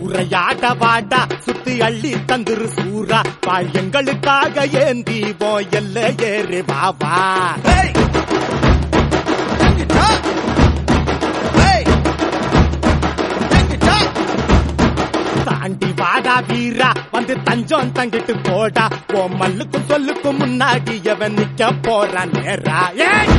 சூறையாட வாடா சுத்தி அள்ளி தந்துரு சூரா வாழ் எங்களுக்காக ஏந்தி போ எல்ல ஏறு Baba Hey! Take it up! Hey! Take it up! தாண்டி வாடா வீரா வந்து தஞ்சம் தங்கிட்டு போடா ஓ மல்லுக்கும் சொல்லுக்கும் முன்னாடி எவன் நிக்க போறான் நேரா ஏய்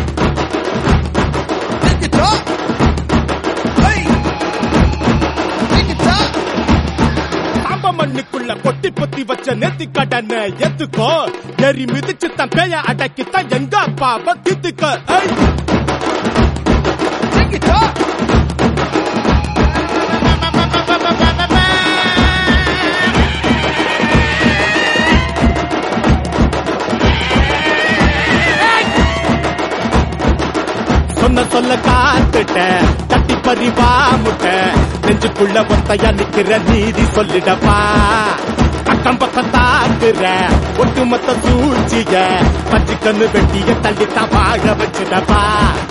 Take it up! Hey! Take it up! சாம்ப மண்ணுக்குள்ள கொட்டி பொத்தி வச்ச நெத்தி கடனை எத்துக்கோ எரி மிதிச்சு தன் பேய அடக்கித்தான் எங்க அப்பாவை தித்துக்க ஏய் Take it up! சொன்ன சொல்ல காத்துட்ட தட்டி பறிவா முட்ட நெஞ்சுக்குள்ள ஒத்தையா நிக்கிற நீதி சொல்லிடப்பா அக்கம் பக்கம் தாக்குற ஒட்டுமொத்த சூழ்ச்சிய பச்சை கண்ணு வெட்டிய தள்ளித்தான் வாழ வச்சிடப்பா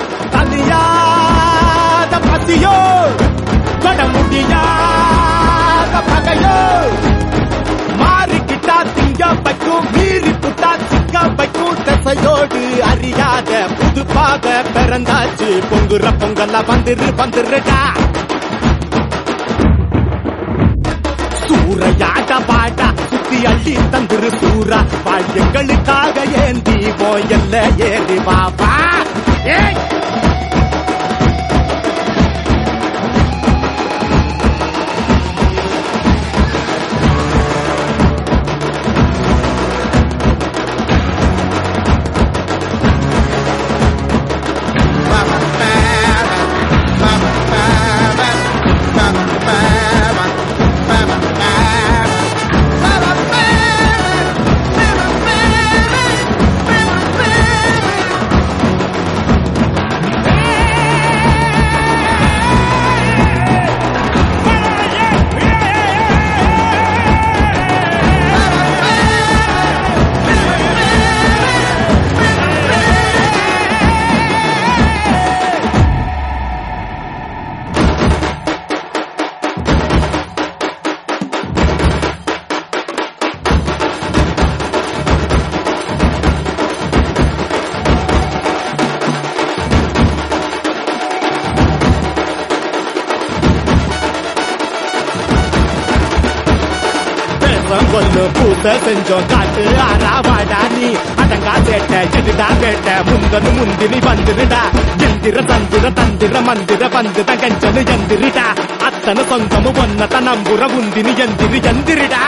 தனியாத பசியோ தொட முடியாத பகையோ மாறிக்கிட்டா திங்க வைக்கும் மீறி புட்டா சிக்க வைக்கும் தசையோடு அறியாத புது பாத பிறந்தாச்சு பொங்குற பொங்கல்ல வந்துரு வந்துருடா சூறையாட பாடா சுத்தி அள்ளி தந்துரு சூரா வாழ் எங்களுக்காக ஏந்தி போயல்ல ஏறி பாபா ஏய் பேசம் கொல்லு பூச செஞ்சோம் காட்டு ஆறாவாடா நீ அடங்கா சேட்ட எதுடா கேட்ட முந்தனு முந்தினி வந்துருடா எந்திர தந்திர தந்திர மந்திர வந்துத கஞ்சனு எந்திரிடா அத்தனை சொந்தமு ஒன்னத நம்புற முந்தினி எந்திரி எந்திரிடா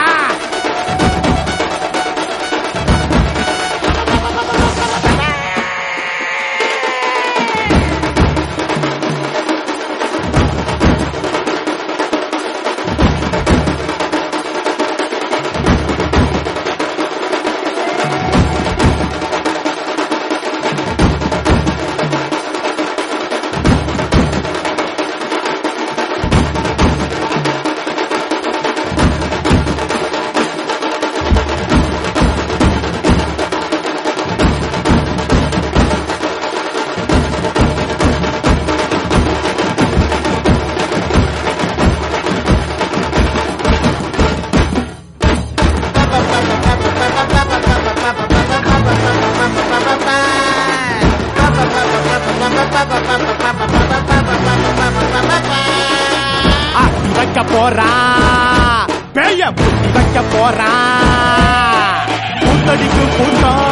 ஆட்டி வைக்க போறா பேய புட்டி வைக்க போறா கூத்தடிக்கு கூட்டம்